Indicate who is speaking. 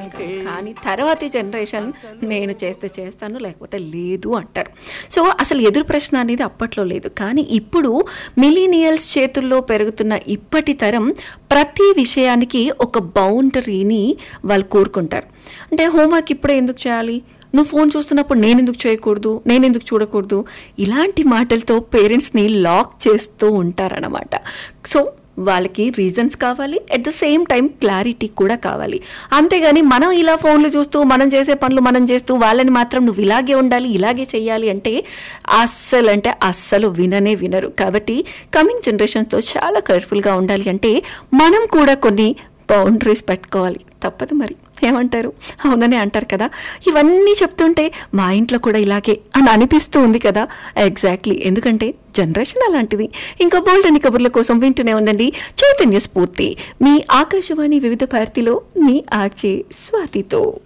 Speaker 1: కాదు. కానీ తర్వాతి జనరేషన్ నేను చేస్తే చేస్తాను లేకపోతే లేదు అంటారు సో అసలు ఎదురు ప్రశ్న అనేది అప్పట్లో లేదు కానీ ఇప్పుడు మిలీనియల్స్ చేతుల్లో పెరుగుతున్న ఇప్పటి తరం ప్రతి విషయానికి ఒక బౌండరీని వాళ్ళు కోరుకుంటారు అంటే హోంవర్క్ ఇప్పుడే ఎందుకు చేయాలి నువ్వు ఫోన్ చూస్తున్నప్పుడు నేను ఎందుకు చేయకూడదు నేను ఎందుకు చూడకూడదు ఇలాంటి మాటలతో పేరెంట్స్ని లాక్ చేస్తూ ఉంటారన్నమాట సో వాళ్ళకి రీజన్స్ కావాలి at the same time clarity కూడా కావాలి అంతేగాని మనం ఇలా ఫోన్లు చూస్తూ మనం చేసే పనులు మనం చేస్తూ వాళ్ళని మాత్రం నువ్వు ఇలాగే ఉండాలి ఇలాగే చెయ్యాలి అంటే అస్సలు అంటే అస్సలు విననే వినరు కాబట్టి కమింగ్ జనరేషన్తో చాలా కేర్ఫుల్గా ఉండాలి అంటే మనం కూడా కొన్ని బౌండరీస్ పెట్టుకోవాలి తప్పదు మరి ఏమంటారు అవుననే అంటారు కదా ఇవన్నీ చెప్తుంటే మా ఇంట్లో కూడా ఇలాగే అని అనిపిస్తూ ఉంది కదా ఎగ్జాక్ట్లీ ఎందుకంటే జనరేషన్ అలాంటిది ఇంకా బోల్డ్ అని కబుర్ల కోసం వింటూనే ఉందండి చైతన్య స్ఫూర్తి మీ ఆకాశవాణి వివిధ భారతిలో మీ ఆర్జే స్వాతితో